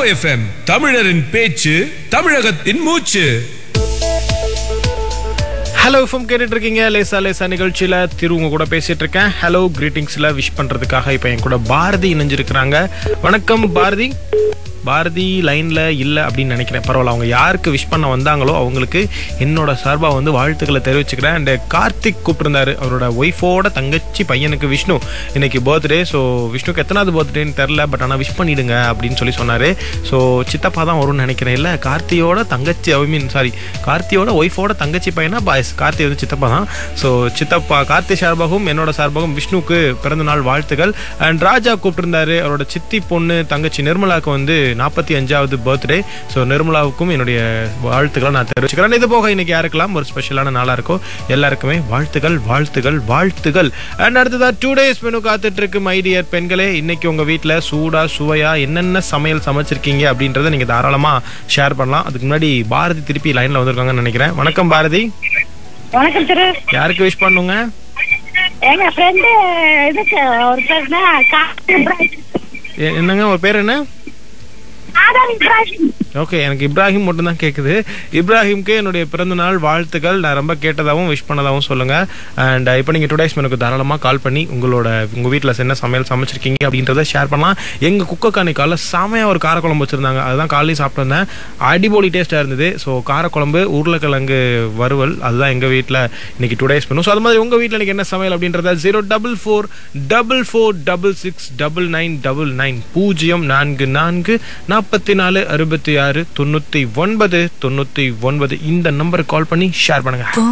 FM தமிழரின் பேச்சு தமிழகத்தின் மூச்சு ஹலோ ஃபம் கேட்டுட்டு இருக்கீங்க லேசா லேசா நிகழ்ச்சியில திரு உங்க கூட பேசிட்டு இருக்கேன் ஹலோ கிரீட்டிங்ஸ்ல விஷ் பண்றதுக்காக இப்போ என் கூட பாரதி இணைஞ்சிருக்கிறாங்க வணக்கம் பாரதி பாரதி லைன்ல இல்ல அப்படின்னு நினைக்கிறேன் பரவாயில்ல அவங்க யாருக்கு விஷ் பண்ண வந்தாங்களோ அவங்களுக்கு என்னோட சார்பா வந்து வாழ்த்துக்களை தெரிவிச்சுக்கிறேன் அண்ட் கார்த்திக் கூப்பிட்டிருந்தாரு அவரோட ஒய்ஃபோட தங்கச்சி பையனுக்கு விஷ்ணு இன்னைக்கு பர்த்டே ஸோ விஷ்ணுக்கு எத்தனாவது பர்த்டேன்னு தெரில பட் ஆனால் விஷ் பண்ணிடுங்க அப்படின்னு சொல்லி சொன்னாரு ஸோ சித்தப்பா தான் வரும்னு நினைக்கிறேன் இல்லை கார்த்தியோட தங்கச்சி ஐ மீன் சாரி கார்த்தியோட ஒய்ஃபோட தங்கச்சி பையனா பாய்ஸ் கார்த்தி வந்து சித்தப்பா தான் ஸோ சித்தப்பா கார்த்தி சார்பாகவும் என்னோட சார்பாகவும் விஷ்ணுக்கு பிறந்த நாள் வாழ்த்துக்கள் அண்ட் ராஜா கூப்பிட்டிருந்தாரு அவரோட சித்தி பொண்ணு தங்கச்சி நிர்மலாவுக்கு வந்து நாற்பத்தி அஞ்சாவது பர்த்டே ஸோ நிர்மலாவுக்கும் என்னுடைய வாழ்த்துக்களை நான் தெரிவிச்சுக்கிறேன் இது போக இன்னைக்கு யாருக்கெல்லாம் ஒரு ஸ்பெஷலான நாளாக இருக்கோ எல்லாருக்குமே வாழ்த்துக்கள் வாழ்த்துக்கள் வாழ்த்துக்கள் அண்ட் அடுத்ததா டூ டேஸ் மெனு காத்துட்டு இருக்கு மை டியர் பெண்களே இன்னைக்கு உங்க வீட்டில் சூடா சுவையா என்னென்ன சமையல் சமைச்சிருக்கீங்க அப்படின்றத நீங்க தாராளமா ஷேர் பண்ணலாம் அதுக்கு முன்னாடி பாரதி திருப்பி லைன்ல வந்திருக்காங்கன்னு நினைக்கிறேன் வணக்கம் பாரதி வணக்கம் திரு யாருக்கு விஷ் பண்ணுங்க எங்க ஃப்ரெண்டு இதுக்கு ஒரு பேருனா காதர் இப்ராஹிம் எ- என்னங்க உங்க பேர் என்ன காதர் இப்ராஹிம் ஓகே எனக்கு இப்ராஹிம் மட்டும் தான் கேட்குது இப்ராஹிம்க்கு என்னுடைய பிறந்த நாள் வாழ்த்துக்கள் நான் ரொம்ப கேட்டதாகவும் விஷ் பண்ணதாகவும் சொல்லுங்க அண்ட் இப்போ நீங்கள் டுடேஸ் எனக்கு தாராளமாக கால் பண்ணி உங்களோட உங்கள் வீட்டில் என்ன சமையல் சமைச்சிருக்கீங்க அப்படின்றத ஷேர் பண்ணலாம் எங்கள் குக்கக்கானி காலைல செமையாக ஒரு காரக்குழம்பு வச்சுருந்தாங்க அதுதான் காலையில் சாப்பிட்டு வந்தேன் அடிபொலி டேஸ்ட்டாக இருந்தது ஸோ காரக்குழம்பு உருளைக்கிழங்கு வறுவல் அதுதான் எங்கள் வீட்டில் இன்னைக்கு டுடேஸ் பண்ணும் ஸோ அது மாதிரி உங்கள் வீட்டில் இன்னைக்கு என்ன சமையல் அப்படின்றத zero double four double four double six double nine double nine பூஜ்ஜியம் நான்கு நான்கு நாற்பத்தி நாலு அறுபத்தி ஆறு தொண்ணூற்றி ஒன்பது தொண்ணூற்றி ஒன்பது இந்த நம்பருக்கு கால் பண்ணி ஷேர் பண்ணுங்க